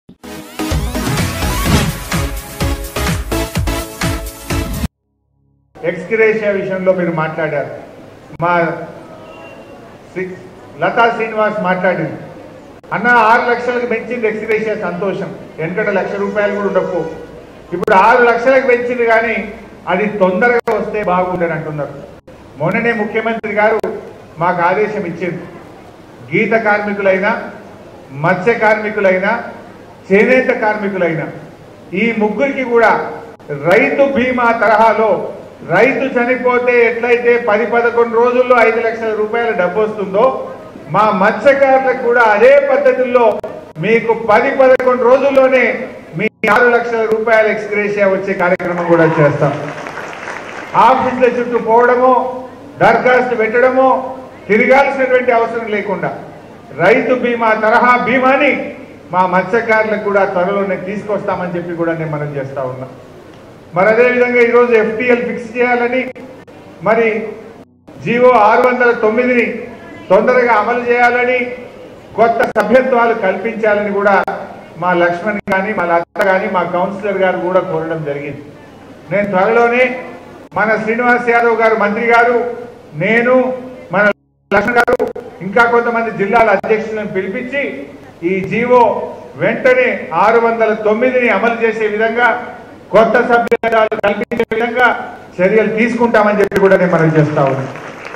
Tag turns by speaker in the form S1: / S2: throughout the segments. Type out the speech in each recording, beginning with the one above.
S1: Ex gratia విషయంలో మీరు మాట్లాడారు మా శ్రీ- లతా శ్రీనివాస్ మాట్లాడింది అన్న ఆరు లక్షలకు పెంచింది ఎక్స్గ్రేషియా సంతోషం వెనకట లక్ష రూపాయలు కూడా ఉండకపో ఇప్పుడు ఆరు లక్షలకు పెంచింది కానీ అది తొందరగా వస్తే బాగుండని అంటున్నారు మొన్ననే ముఖ్యమంత్రి గారు మాకు ఆదేశం ఇచ్చింది గీత కార్మికులైనా మత్స్య కార్మికులైనా చేనేత కార్మికులైనా ఈ ముగ్గురికి కూడా రైతు బీమా తరహాలో రైతు చనిపోతే ఎట్లయితే పది పదకొండు రోజుల్లో ఐదు లక్షల రూపాయల డబ్బు వస్తుందో మా మత్స్యకారులకు కూడా అదే పద్ధతుల్లో మీకు పది పదకొండు రోజుల్లోనే మీ ఆరు లక్షల రూపాయల ఎక్స్గ్రేషియా వచ్చే కార్యక్రమం కూడా చేస్తాం ఆఫీసుల చుట్టూ పోవడమో దరఖాస్తు పెట్టడమో తిరగాల్సినటువంటి అవసరం లేకుండా రైతు బీమా తరహా బీమాని మా మత్స్యకారులకు కూడా త్వరలోనే తీసుకొస్తామని చెప్పి కూడా నేను మనం చేస్తా ఉన్నా మరి అదేవిధంగా ఈరోజు ఎఫ్టీఎల్ ఫిక్స్ చేయాలని మరి జీవో ఆరు వందల తొమ్మిదిని తొందరగా అమలు చేయాలని కొత్త సభ్యత్వాలు కల్పించాలని కూడా మా లక్ష్మణ్ కానీ మా లత కానీ మా కౌన్సిలర్ గారు కూడా కోరడం జరిగింది నేను త్వరలోనే మన శ్రీనివాస్ యాదవ్ గారు మంత్రి గారు నేను మన లక్ష్మణ్ గారు ఇంకా కొంతమంది జిల్లాల అధ్యక్షులను పిలిపించి ఈ జీవో వెంటనే ఆరు వందల తొమ్మిదిని అమలు చేసే విధంగా కొత్త సభ్యత్వాలు కల్పించే విధంగా చర్యలు తీసుకుంటామని చెప్పి కూడా నేను మనం చేస్తా ఉన్నాను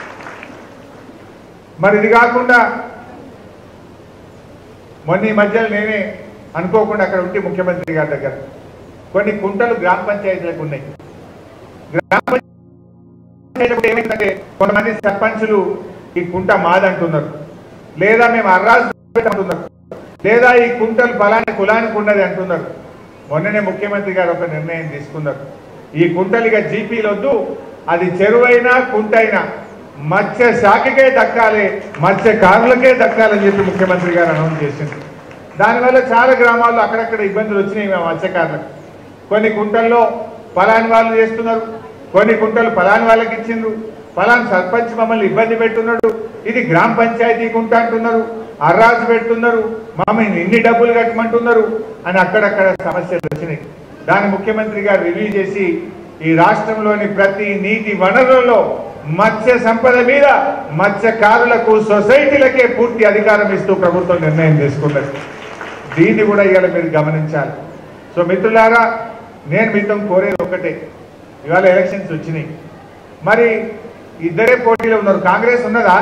S1: మరి ఇది కాకుండా మొన్న ఈ మధ్యలో నేనే అనుకోకుండా అక్కడ ఉంటే ముఖ్యమంత్రి గారి దగ్గర కొన్ని కుంటలు గ్రామ పంచాయతీలకు ఉన్నాయి గ్రామ పంచాయతీలకు ఏమైందంటే కొంతమంది సర్పంచులు ఈ కుంట మాదంటున్నారు లేదా మేము అర్రాజు అంటున్నారు లేదా ఈ కుంటలు ఫలాని కులానికి ఉన్నది అంటున్నారు మొన్ననే ముఖ్యమంత్రి గారు ఒక నిర్ణయం తీసుకున్నారు ఈ కుంటలిగా జీపీలు వద్దు అది చెరువైనా కుంటైనా మత్స్య శాఖకే దక్కాలి మత్స్యకారులకే దక్కాలని చెప్పి ముఖ్యమంత్రి గారు అనౌన్స్ చేసింది దానివల్ల చాలా గ్రామాల్లో అక్కడక్కడ ఇబ్బందులు వచ్చినాయి మా మత్స్యకారులకు కొన్ని కుంటల్లో ఫలాని వాళ్ళు చేస్తున్నారు కొన్ని కుంటలు ఫలాని వాళ్ళకి ఇచ్చిండ్రు ఫలాని సర్పంచ్ మమ్మల్ని ఇబ్బంది పెట్టున్నాడు ఇది గ్రామ పంచాయతీ కుంట అంటున్నారు అర్రాజు పెడుతున్నారు మమ్మల్ని ఇన్ని డబ్బులు కట్టమంటున్నారు అని అక్కడక్కడ సమస్యలు వచ్చినాయి దాన్ని ముఖ్యమంత్రి గారు రివ్యూ చేసి ఈ రాష్ట్రంలోని ప్రతి నీటి వనరులలో మత్స్య సంపద మీద మత్స్యకారులకు సొసైటీలకే పూర్తి అధికారం ఇస్తూ ప్రభుత్వం నిర్ణయం తీసుకున్నది దీన్ని కూడా ఇవాళ మీరు గమనించాలి సో మిత్రులారా నేను మీతో కోరేది ఒకటే ఇవాళ ఎలక్షన్స్ వచ్చినాయి మరి ఇద్దరే పోటీలో ఉన్నారు కాంగ్రెస్ ఉన్నదా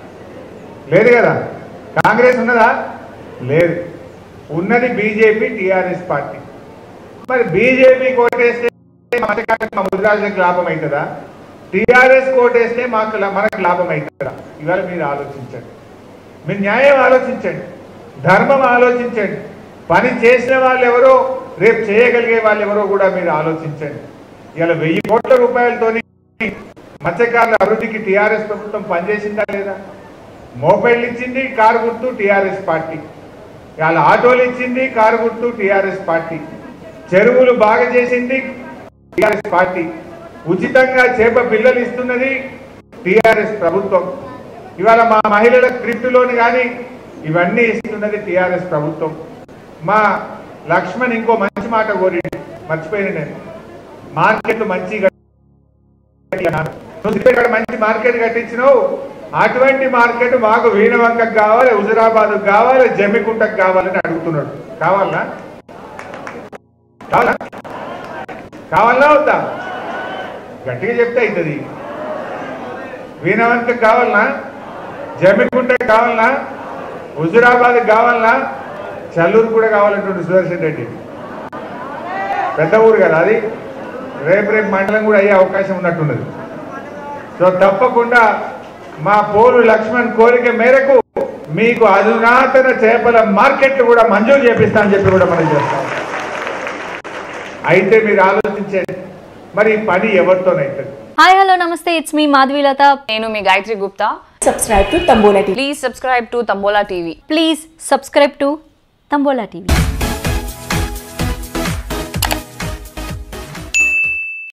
S1: లేదు కదా కాంగ్రెస్ ఉన్నదా లేదు ఉన్నది బీజేపీ టిఆర్ఎస్ పార్టీ మరి బీజేపీ కోటేస్తే మతకాలకు మా ముద్రాజులకు లాభం అవుతుందా టిఆర్ఎస్ కోటేస్తే మాకు లా- మనకు లాభం అవుతుందా ఇవాళ మీరు ఆలోచించండి మీరు న్యాయం ఆలోచించండి ధర్మం ఆలోచించండి పని చేసిన వాళ్ళు ఎవరో రేపు చేయగలిగే వాళ్ళు ఎవరో కూడా మీరు ఆలోచించండి ఇలా వెయ్యి కోట్ల రూపాయలతోని మత్స్యకారుల అభివృద్ధికి టీఆర్ఎస్ ప్రభుత్వం పనిచేసిందా లేదా మోబైల్ ఇచ్చింది కారు గుర్తు టీఆర్ఎస్ పార్టీ వాళ్ళ ఆటోలు ఇచ్చింది కారు గుర్తు టీఆర్ఎస్ పార్టీ చెరువులు బాగా చేసింది టీఆర్ఎస్ పార్టీ ఉచితంగా చేప పిల్లలు ఇస్తున్నది టీఆర్ఎస్ ప్రభుత్వం ఇవాళ మా మహిళల క్రిప్ట్ లోన్ కానీ ఇవన్నీ ఇస్తున్నది టీఆర్ఎస్ ప్రభుత్వం మా లక్ష్మణ్ ఇంకో మంచి మాట కోరి మర్చిపోయిన నేను మార్కెట్ మంచిగా నువ్వు సిద్దిపేట మంచి మార్కెట్ కట్టించినావు అటువంటి మార్కెట్ మాకు వీణవంకకు కావాలి హుజురాబాద్ కావాలి జమ్మికుంటకు కావాలని అడుగుతున్నాడు కావాలా కావాలా కావాలా వద్దా గట్టిగా చెప్తే అవుతుంది వీణవంక కావాలనా జమ్మికుంట కావాలనా హుజురాబాద్ కావాలనా చల్లూరు కూడా కావాలంటుండే సుదర్శన్ రెడ్డి పెద్ద ఊరు కదా అది రేపు రేపు మండలం కూడా అయ్యే అవకాశం ఉన్నట్టున్నది సో తప్పకుండా మా పోలు లక్ష్మణ్ కోరిక మేరకు మీకు అధునాతన చేపల మార్కెట్ కూడా మంజూరు చేపిస్తా అని చెప్పి కూడా మనం చేస్తాం అయితే మీరు ఆలోచించండి మరి ఈ పని ఎవరితోనైతుంది
S2: హాయ్ హలో నమస్తే ఇట్స్ మీ మాధవీలత
S3: నేను మీ Gayatri Gupta
S4: subscribe to Tambola TV.
S3: Please subscribe to Tambola TV
S2: please subscribe to Tambola TV